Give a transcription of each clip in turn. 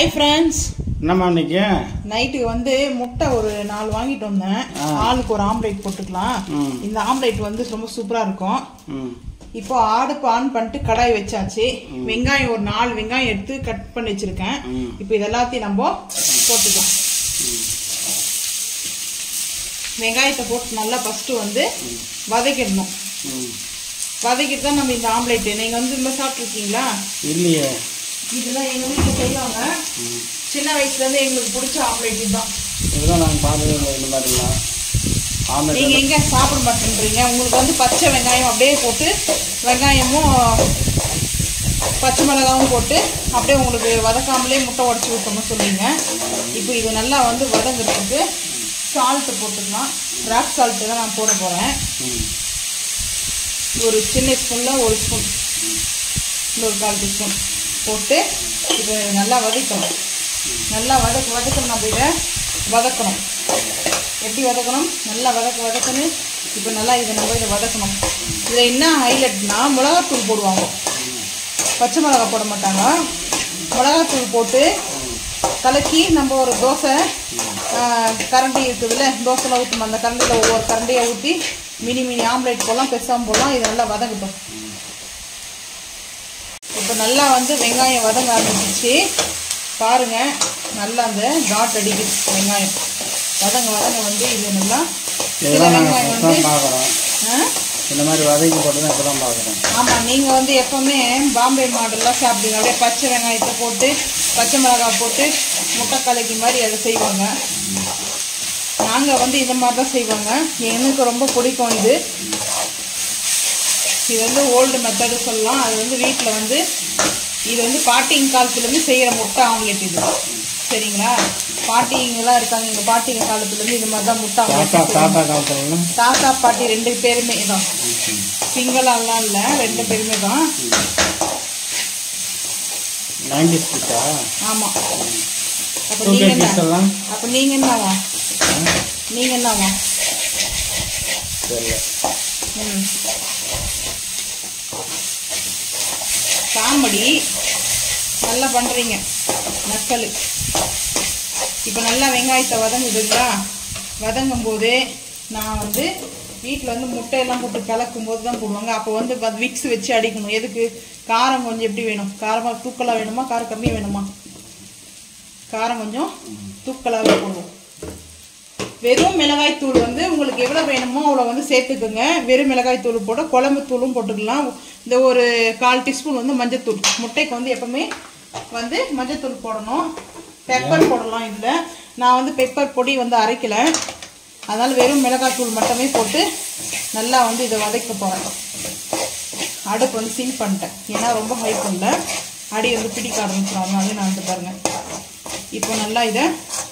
Hi friends என்னம்மா இன்னைக்கு நைட்டுக்கு வந்து முட்டை ஒரு நாலு வாங்கிட்டு வந்தேன் ஆ. ஆளுக்கு ஒரு ஆம்லேட் போட்டுக்கலாம் ம். இந்த ஆம்லேட் வந்து ரொம்ப சூப்பரா இருக்கும் ம் இப்போ அடுப்பு ஆன் பண்ணிட்டு கடாய் வச்சாச்சு வெங்காயம் ஒரு நாலு வெங்காயம் எடுத்து கட் பண்ணி வச்சிருக்கேன் ம். இப்போ இது எல்லாத்தையும் நம்ம போட்டுக்கலாம் வெங்காயத்தை போட்டு நல்லா ஃபர்ஸ்ட் வந்து வதக்கிடணும் ம் வதக்கிட்டு தான் நம்ம இந்த ஆம்லேட் நீங்க வந்து இந்த மாதிரி சாப்பிட்ருக்கீங்களா இல்லையே இதெல்லாம் எங்க வீட்டில் செய்வாங்க ம் சின்ன வயசுல இருந்து எங்களுக்கு பிடிச்ச ஆம்லேட் இதுதான் இதெல்லாம் நாங்கள் பார்த்ததே இல்லை இந்த மாதிரிலாம் ஆம்லெட் நீங்க எங்க சாப்பிட மாட்டேன்றீங்க உங்களுக்கு வந்து பச்சை வெங்காயம் அப்படியே போட்டு வெங்காயமும் பச்சை மிளகாவும் போட்டு அப்படியே உங்களுக்கு வதக்காமலே முட்டை உடச்சி விட்டோம்னு சொல்லுவீங்க இப்போ இது நல்லா வந்து வதங்குறதுக்கு சால்ட்டு போட்டுக்கலாம் ராக் சால்ட்டு தான் நான் போட போகிறேன் ம் ஒரு சின்ன ஸ்பூனில் ஒரு ஸ்பூன் இன்னொரு கால் டீஸ்பூன் போட்டு இது நல்லா வதக்கணும் நல்லா வதக்க வதக்கணும் நம்ம இதை வதக்கணும் எப்படி வதக்கணும் நல்லா வதக்க வதக்கணும் இப்போ நல்லா இதை நம்ம இதை வதக்கணும் இதில் என்ன ஹைலைட்னா மிளகாத்தூள் போடுவாங்க பச்சை மிளகா போட மாட்டாங்க மிளகாத்தூள் போட்டு கலக்கி நம்ம ஒரு தோசை ஆ, கரண்டி இருக்குதுல்ல தோசையில் ஊற்றணும் அந்த கரண்டியில் ஒவ்வொரு கரண்டியை ஊற்றி மினி மினி ஆம்லேட் போடலாம் பெருசாகவும் போடலாம் இது நல்லா வதங்கட்டும் இப்போ நல்லா வந்து வெங்காயம் வதங்க ஆரம்பிச்சிச்சு பாருங்க நல்லா அந்த டாட் அடிக்குது வெங்காயம் வதங்க வதங்க வந்து இது நல்லா சில இதெல்லாம் நாங்கள் வெங்காயம் ஃபஸ்ட் வந்து தான் பார்க்குறோம் ஆ இந்த மாதிரி வதக்கி போட்டு தான் இப்போ தான் பார்க்குறோம் ஆமாம் நீங்கள் வந்து எப்போவுமே பாம்பே மாடல்லாம் சாப்பிடுங்க அப்படியே பச்சை வெங்காயத்தை போட்டு பச்சை மிளகாய் போட்டு முட்டை கலக்கி மாதிரி அதை செய்வாங்க நாங்கள் வந்து இந்த மாதிரி தான் செய்வாங்க எனக்கு ரொம்ப பிடிக்கும் இது இது வந்து ஓல்டு மெத்தடு சொல்லலாம் அது வந்து வீட்டில் வந்து இது வந்து பாட்டிங்க காலத்துலேருந்து செய்கிற முட்டை ஆம்லெட் இது சரிங்களா பாட்டிங்கெல்லாம் இருக்காங்க எங்கள் பாட்டிங்க காலத்துலேருந்து இது மாதிரி தான் முட்டை தாத்தா ஆம்லெட் தாத்தா காலத்துலலாம் தாத்தா பாட்டி ரெண்டு பேருமே தான் சிங்களாலாம் இல்லை ரெண்டு பேருமே தான் நைன்டி கிட்டா ஆமாம் அப்போ டூ நீங்கள் கிட்ஸ் என்ன எல்லாம் அப்போ நீங்கள் என்னவா நீங்கள் என்னவா தெரியல ம் காமெடி நல்லா பண்ணுறீங்க நக்கல் இப்போ நல்லா வெங்காயத்தை வதங்குதுங்களா வதங்கும் போது நான் வந்து வீட்டில் வந்து முட்டையெல்லாம் போட்டு கலக்கும் போது தான் போடுவாங்க அப்போ வந்து விக்ஸ் வச்சு அடிக்கணும் எதுக்கு காரம் கொஞ்சம் எப்படி வேணும் காரமாக தூக்கலாக வேணுமா காரம் கம்மியாக வேணுமா காரம் கொஞ்சம் தூக்கலாகவே போடுவோம் வெறும் மிளகாய் தூள் வந்து உங்களுக்கு எவ்வளோ வேணுமோ அவ்வளோ வந்து சேர்த்துக்குங்க வெறும் மிளகாய் தூள் போட குழம்பு தூளும் போட்டுக்கலாம் இந்த ஒரு கால் டீஸ்பூன் வந்து மஞ்சத்தூள் முட்டைக்கு வந்து எப்பவுமே வந்து மஞ்சத்தூள் போடணும் பெப்பர் போடலாம் இதில் நான் வந்து பெப்பர் பொடி வந்து அரைக்கல அதனால் வெறும் மிளகாய் தூள் மட்டுமே போட்டு நல்லா வந்து இதை வதக்க போகிறேன் அடுப்பு வந்து சிம் பண்ணிட்டேன் ஏன்னா ரொம்ப ஹை பண்ணல அடி வந்து பிடிக்க ஆரம்பிச்சிடும் அதனால நான் வந்து பாருங்க இப்போ நல்லா இதை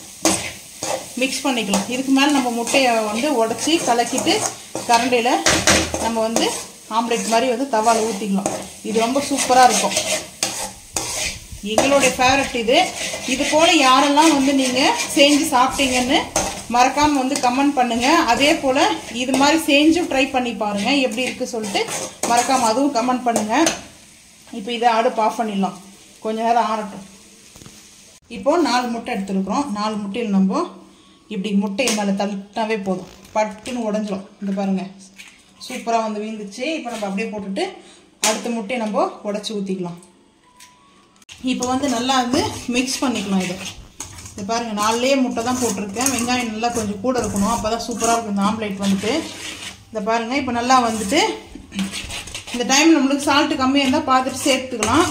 மிக்ஸ் பண்ணிக்கலாம் இதுக்கு மேலே நம்ம முட்டையை வந்து உடச்சி கலக்கிட்டு கரண்டியில் நம்ம வந்து ஆம்லெட் மாதிரி வந்து தவால ஊற்றிக்கலாம் இது ரொம்ப சூப்பராக இருக்கும் எங்களுடைய ஃபேவரட் இது இது போல் யாரெல்லாம் வந்து நீங்கள் செஞ்சு சாப்பிட்டீங்கன்னு மறக்காமல் வந்து கமெண்ட் பண்ணுங்கள் அதே போல் இது மாதிரி செஞ்சும் ட்ரை பண்ணி பாருங்கள் எப்படி இருக்குது சொல்லிட்டு மறக்காமல் அதுவும் கமெண்ட் பண்ணுங்கள் இப்போ இதை அடுப்பு ஆஃப் பண்ணிடலாம் கொஞ்ச நேரம் ஆறட்டும் இப்போ நாலு முட்டை எடுத்துருக்குறோம் நாலு முட்டையில் நம்ம இப்படி முட்டையை மேலே தள்ளிட்டாவே போதும் பட்டுன்னு உடஞ்சிரும் இந்த பாருங்க சூப்பராக வந்து வீழ்ந்துச்சு இப்போ நம்ம அப்படியே போட்டுட்டு அடுத்த முட்டையை நம்ம உடச்சி ஊற்றிக்கலாம் இப்போ வந்து நல்லா வந்து மிக்ஸ் பண்ணிக்கலாம் இது இது பாருங்கள் நாலுலேயே முட்டை தான் போட்டிருக்கேன் வெங்காயம் நல்லா கொஞ்சம் கூட இருக்கணும் அப்போ தான் சூப்பராக இருக்கும் இந்த ஆம்லேட் வந்துட்டு இந்த பாருங்கள் இப்போ நல்லா வந்துட்டு இந்த டைம் நம்மளுக்கு சால்ட்டு கம்மியாக இருந்தால் பார்த்துட்டு சேர்த்துக்கலாம்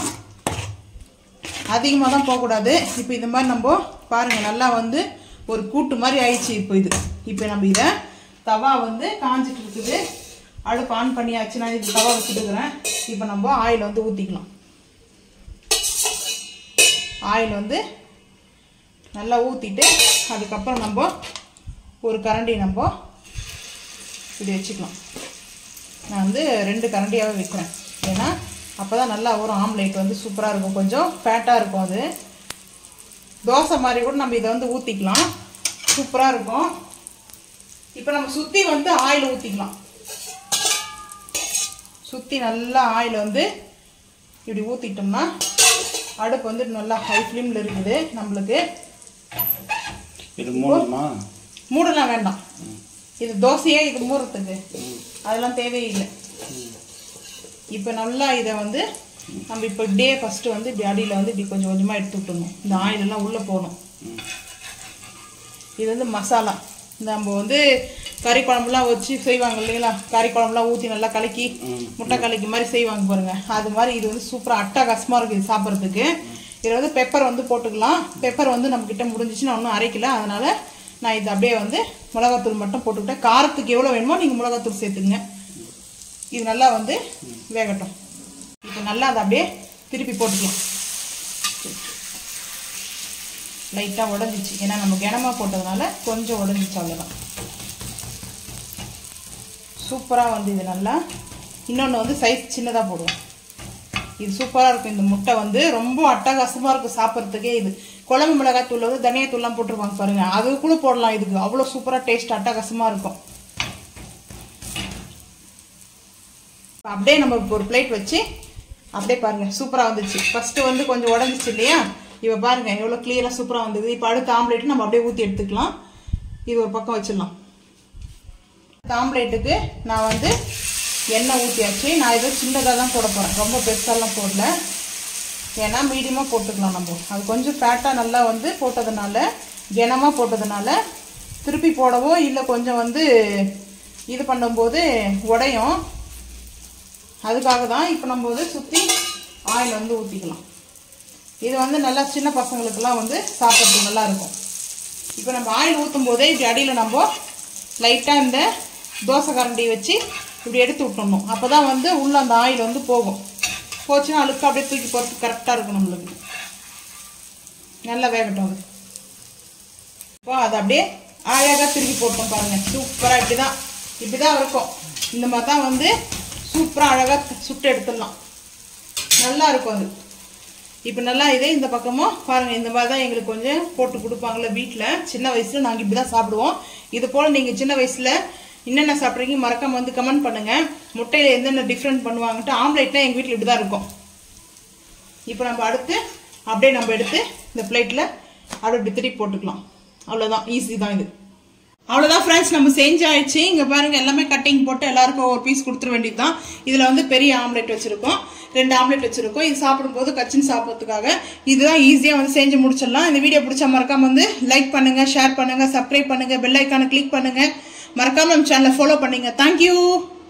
அதிகமாக தான் போகக்கூடாது இப்போ இந்த மாதிரி நம்ம பாருங்கள் நல்லா வந்து ஒரு கூட்டு மாதிரி ஆயிடுச்சு இப்போ இது இப்போ நம்ம இதை தவா வந்து காஞ்சிட்டு இருக்குது அடுப்பு ஆன் பண்ணியாச்சு நான் இது தவா வச்சுட்டுக்கிறேன் இப்போ நம்ம ஆயில் வந்து ஊற்றிக்கலாம் ஆயில் வந்து நல்லா ஊற்றிட்டு அதுக்கப்புறம் நம்ம ஒரு கரண்டி நம்ம இப்படி வச்சுக்கலாம் நான் வந்து ரெண்டு கரண்டியாகவே வைக்கிறேன் ஏன்னா அப்போ தான் நல்லா வரும் ஆம்லேட் வந்து சூப்பராக இருக்கும் கொஞ்சம் ஃபேட்டாக இருக்கும் அது தோசை மாதிரி கூட நம்ம இதை வந்து ஊற்றிக்கலாம் சூப்பராக இருக்கும் இப்போ நம்ம சுற்றி வந்து ஆயில் ஊற்றிக்கலாம் சுற்றி நல்லா ஆயில் வந்து இப்படி ஊற்றிட்டோம்னா அடுப்பு வந்து நல்லா ஹை ஃப்ளேமில் இருக்குது நம்மளுக்கு இது மூணுமா மூடலாம் வேண்டாம் இது தோசையே இது மூடுறதுக்கு அதெல்லாம் தேவையில்லை இப்போ நல்லா இதை வந்து நம்ம இப்போ இப்படியே ஃபஸ்ட்டு வந்து இப்படி அடியில் வந்து இப்படி கொஞ்சம் கொஞ்சமாக எடுத்து விட்டுணும் இந்த ஆயில் எல்லாம் உள்ளே போகணும் இது வந்து மசாலா நம்ம வந்து கறி குழம்புலாம் வச்சு செய்வாங்க இல்லைங்களா கறி குழம்புலாம் ஊற்றி நல்லா கலக்கி முட்டை கலக்கி மாதிரி செய்வாங்க பாருங்க அது மாதிரி இது வந்து சூப்பராக அட்டகாசமாக இருக்குது இது சாப்பிட்றதுக்கு இதில் வந்து பெப்பர் வந்து போட்டுக்கலாம் பெப்பர் வந்து நம்ம கிட்ட முடிஞ்சிச்சு நான் ஒன்றும் அரைக்கல அதனால நான் இது அப்படியே வந்து மிளகாத்தூள் மட்டும் போட்டுக்கிட்டேன் காரத்துக்கு எவ்வளோ வேணுமோ நீங்கள் மிளகாத்தூள் சேர்த்துங்க இது நல்லா வந்து வேகட்டும் இப்போ நல்லா அதை அப்படியே திருப்பி போட்டுக்கலாம் லைட்டாக உடஞ்சிச்சு ஏன்னா நம்ம கனமா போட்டதுனால கொஞ்சம் உடஞ்சிச்சு அவ்வளோதான் சூப்பராக வந்து இது நல்லா இன்னொன்று வந்து சைஸ் சின்னதாக போடுவோம் இது சூப்பராக இருக்கும் இந்த முட்டை வந்து ரொம்ப அட்டகாசமாக இருக்கும் சாப்பிட்றதுக்கே இது குழம்பு மிளகாய் தூள் வந்து தனியாத்தூள்லாம் போட்டிருப்பாங்க பாருங்க அது கூட போடலாம் இதுக்கு அவ்வளோ சூப்பராக டேஸ்ட் அட்டகாசமாக இருக்கும் இப்ப அப்படியே நம்ம இப்போ ஒரு பிளேட் வச்சு அப்படியே பாருங்க சூப்பராக வந்துச்சு ஃபர்ஸ்ட் வந்து கொஞ்சம் உடஞ்சிச்சு இல்லையா இப்போ பாருங்க எவ்வளோ கிளியராக சூப்பராக வந்தது இப்போ அடுத்த ஆம்லேட் நம்ம அப்படியே ஊற்றி எடுத்துக்கலாம் இது ஒரு பக்கம் வச்சிடலாம் ஆம்லேட்டுக்கு நான் வந்து எண்ணெய் ஊற்றியாச்சு நான் ஏதோ சின்னதாக தான் போட போகிறேன் ரொம்ப பெருசாலாம் போடல ஏன்னா மீடியமாக போட்டுக்கலாம் நம்ம அது கொஞ்சம் ஃபேட்டாக நல்லா வந்து போட்டதுனால கனமாக போட்டதுனால திருப்பி போடவோ இல்லை கொஞ்சம் வந்து இது பண்ணும்போது உடையும் அதுக்காக தான் இப்போ நம்ம வந்து சுற்றி ஆயில் வந்து ஊற்றிக்கலாம் இது வந்து நல்லா சின்ன பசங்களுக்கெல்லாம் வந்து சாப்பிட்றதுக்கு நல்லா இருக்கும் இப்போ நம்ம ஆயில் ஊற்றும் போதே இப்படி அடியில் நம்ம லைட்டாக இந்த தோசை கரண்டி வச்சு இப்படி எடுத்து விட்டுடணும் அப்போ தான் வந்து உள்ளே அந்த ஆயில் வந்து போகும் போச்சுன்னா அழுக்கு அப்படியே தூக்கி போகிறதுக்கு கரெக்டாக இருக்கும் நம்மளுக்கு நல்லா வேகட்டும் அது இப்போ அதை அப்படியே அழகாக திருப்பி போட்டோம் பாருங்க சூப்பராக இப்படி தான் இப்படி தான் இருக்கும் இந்த மாதிரி தான் வந்து சூப்பராக அழகாக சுட்டு எடுத்துடலாம் நல்லா இருக்கும் அது இப்போ நல்லா இதே இந்த பக்கமும் பாருங்கள் இந்த மாதிரி தான் எங்களுக்கு கொஞ்சம் போட்டு கொடுப்பாங்கள்ல வீட்டில் சின்ன வயசில் நாங்கள் இப்படி தான் சாப்பிடுவோம் இது போல் நீங்கள் சின்ன வயசில் என்னென்ன சாப்பிட்றீங்க மறக்காம வந்து கமெண்ட் பண்ணுங்கள் முட்டையில் என்னென்ன டிஃப்ரெண்ட் பண்ணுவாங்கன்ட்டு ஆம்லேட்லாம் எங்கள் வீட்டில் இப்படி தான் இருக்கும் இப்போ நம்ம அடுத்து அப்படியே நம்ம எடுத்து இந்த பிளேட்டில் அப்படியே இப்படி திருப்பி போட்டுக்கலாம் அவ்வளோதான் ஈஸி தான் இது அவ்வளோதான் ஃப்ரெண்ட்ஸ் நம்ம செஞ்சாயிடுச்சு இங்கே பாருங்க எல்லாமே கட்டிங் போட்டு எல்லாருக்கும் ஒரு பீஸ் கொடுத்துட வேண்டியது தான் இதில் வந்து பெரிய ஆம்லெட் வச்சுருக்கோம் ரெண்டு ஆம்லெட் வச்சுருக்கோம் இது சாப்பிடும்போது கச்சின்னு சாப்பிட்றதுக்காக இதுதான் ஈஸியாக வந்து செஞ்சு முடிச்சிடலாம் இந்த வீடியோ பிடிச்சா மறக்காம வந்து லைக் பண்ணுங்க ஷேர் பண்ணுங்க சப்ஸ்கிரைப் பண்ணுங்க பெல் ஐக்கானை கிளிக் பண்ணுங்க மறக்காம நம்ம சேனலை ஃபாலோ பண்ணுங்க தேங்க்யூ